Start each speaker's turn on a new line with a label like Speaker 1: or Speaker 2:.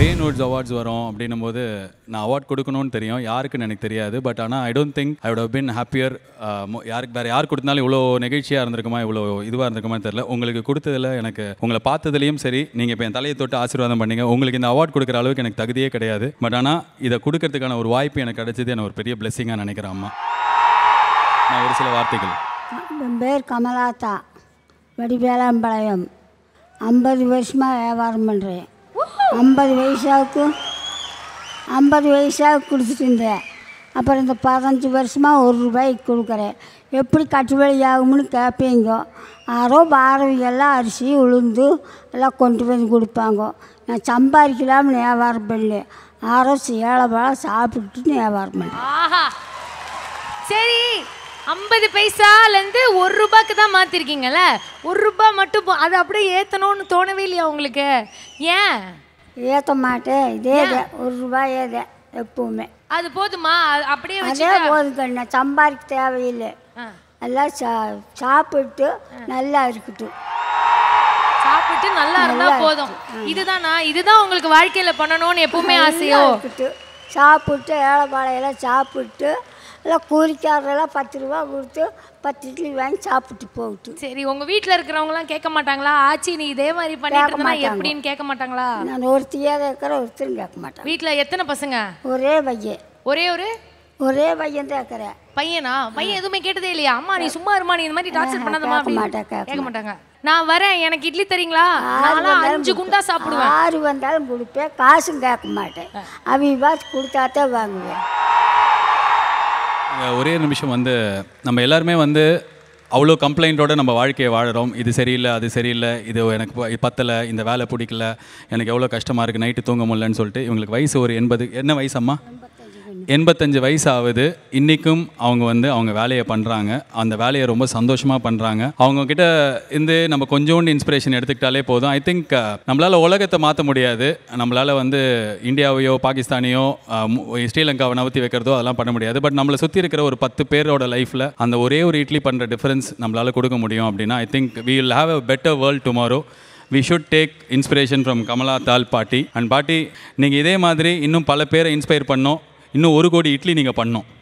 Speaker 1: Pain Woods awards வரும் அப்படின்னும் போது நான் அவார்ட் கொடுக்கணும்னு தெரியும் யாருக்குன்னு எனக்கு தெரியாது பட் ஆனால் I don't think I would have been happier யாருக்கு வேறு யார் கொடுத்தாலும் இவ்வளோ நெகிழ்ச்சியாக இருந்திருக்குமா இவ்வளோ இதுவாக இருந்திருக்குமா தெரியல உங்களுக்கு கொடுத்ததில் எனக்கு உங்களை பார்த்ததுலேயும் சரி நீங்கள் இப்போ என் தலையை தொட்டு ஆசீர்வாதம் பண்ணீங்க உங்களுக்கு இந்த அவார்ட் கொடுக்குற அளவுக்கு எனக்கு தகுதியே கிடையாது பட் ஆனால் இதை கொடுக்கறதுக்கான ஒரு வாய்ப்பு எனக்கு கிடைச்சது எனக்கு ஒரு பெரிய பிளெஸிங்காக நினைக்கிறேன் அம்மா நான் ஒரு சில வார்த்தைகள்
Speaker 2: என் பேர் கமலாத்தா வடிவேலாம்பாளையம் ஐம்பது வருஷமாக வியாபாரம் பண்ணுறேன் ஐம்பது வயசாவுக்கு ஐம்பது வயசாக கொடுத்துட்டு இருந்தேன் அப்புறம் இந்த பதினஞ்சு வருஷமாக ஒரு ரூபாய்க்கு கொடுக்குறேன் எப்படி கட்டுப்படி ஆகும்னு கேட்பீங்க யாரோ பாரதியெல்லாம் அரிசி உளுந்து எல்லாம் கொண்டு வந்து கொடுப்பாங்க நான் சம்பாதிக்கலாம்னு வியாபாரம் பண்ணல யாரோ ஏழை பழம் சாப்பிட்டுட்டு வியாபாரம் பண்ணேன்
Speaker 3: ஆஹா சரி ஐம்பது பைசாலேருந்து ஒரு ரூபாய்க்கு தான் மாற்றிருக்கீங்கல்ல ஒரு ரூபாய் மட்டும் போ- அதை அப்படியே ஏற்றணும்னு தோணவே இல்லையா உங்களுக்கு ஏன்
Speaker 2: ஏற்ற மாட்டேன் இதே தான் ஒரு ரூபாயே தான் எப்பவுமே
Speaker 3: அது போதுமா அது அப்படியே
Speaker 2: அதே
Speaker 3: வச்சு
Speaker 2: போதும் கண்ணா சம்பாதிக்க தேவையில்லை எல்லாம் சா சாப்பிட்டு நல்லா இருக்கட்டும்
Speaker 3: சாப்பிட்டு நல்லா இருந்தா
Speaker 2: நல்லா
Speaker 3: போதும் இதுதானா இதுதான் உங்களுக்கு வாழ்க்கையில பண்ணணும்னு எப்பவுமே
Speaker 2: நல்லா
Speaker 3: ஆசையோ
Speaker 2: இருக்கட்டும் சாப்பிட்டு ஏழைப்பாளையெல்லாம் சாப்பிட்டு எல்லாம் கூலிக்காரரெல்லாம் பத்து ரூபா கொடுத்து பத்து இட்லி வாங்கி சாப்பிட்டு போகட்டும்
Speaker 3: சரி உங்க வீட்ல இருக்கிறவங்க எல்லாம் கேட்க மாட்டாங்களா ஆச்சி நீ இதே மாதிரி பண்ணிட்டு
Speaker 2: கேட்க
Speaker 3: இருந்தா
Speaker 2: மாட்டாங்க.
Speaker 3: எப்படின்னு கேட்க மாட்டாங்களா
Speaker 2: நான் ஒருத்தியாக இருக்கிற ஒருத்தரும் கேட்க மாட்டேன்
Speaker 3: வீட்ல எத்தனை பசங்க
Speaker 2: ஒரே பையன்
Speaker 3: ஒரே ஒரு
Speaker 2: ஒரே பையன் தான் இருக்கிறேன்
Speaker 3: பையனா பையன் எதுவுமே கேட்டதே இல்லையா அம்மா நீ சும்மா இருமா நீ இந்த மாதிரி டார்ச்சர் பண்ணாதம்மா
Speaker 2: கேட்க
Speaker 3: அப்படி
Speaker 2: மாட்டேன், கேட்க
Speaker 3: கேட்க மாட்டாங்க நான் வரேன் எனக்கு இட்லி தரீங்களா
Speaker 2: ஆறு
Speaker 3: நான்லாம்
Speaker 2: வந்தாலும்
Speaker 3: அஞ்சு குண்டா சாப்பிடுவேன்
Speaker 2: ஆறு வந்தாலும் கொடுப்பேன் காசும் கேட்க மாட்டேன் அவங்க பார்த்து கொடுத்தாத்தான் வாங்குவேன்
Speaker 1: இங்க ஒரே நிமிஷம் வந்து நம்ம எல்லாருமே வந்து அவ்வளோ கம்ப்ளைண்ட்டோட நம்ம வாழ்க்கையை வாழுறோம் இது சரியில்லை அது சரியில்லை இது எனக்கு ப- பத்தலை இந்த வேலை பிடிக்கல எனக்கு எவ்வளோ கஷ்டமாக இருக்குது நைட்டு தூங்க முடியலன்னு சொல்லிட்டு இவங்களுக்கு வயசு ஒரு எண்பது என்ன வயசு அம்மா எண்பத்தஞ்சு வயசு ஆகுது இன்றைக்கும் அவங்க வந்து அவங்க வேலையை பண்ணுறாங்க அந்த வேலையை ரொம்ப சந்தோஷமாக பண்ணுறாங்க அவங்க கிட்ட இருந்து நம்ம கொஞ்சோண்டு இன்ஸ்பிரேஷன் எடுத்துக்கிட்டாலே போதும் ஐ திங்க் நம்மளால் உலகத்தை மாற்ற முடியாது நம்மளால் வந்து இந்தியாவையோ பாகிஸ்தானையோ அஹ், மு- ஸ்ரீலங்காவை நவுத்தி வைக்கிறதோ அதெல்லாம் பண்ண முடியாது பட் நம்மளை சுற்றி இருக்கிற ஒரு பத்து பேரோட லைஃப்பில் அந்த ஒரே ஒரு இட்லி பண்ணுற டிஃப்ரென்ஸ் நம்மளால் கொடுக்க முடியும் அப்படின்னா I think we will have a better world tomorrow we should take inspiration from Kamala Thal பாட்டி அண்ட் பாட்டி நீங்கள் இதே மாதிரி இன்னும் பல பேரை இன்ஸ்பயர் பண்ணோம் இன்னும் ஒரு கோடி இட்லி நீங்கள் பண்ணோம்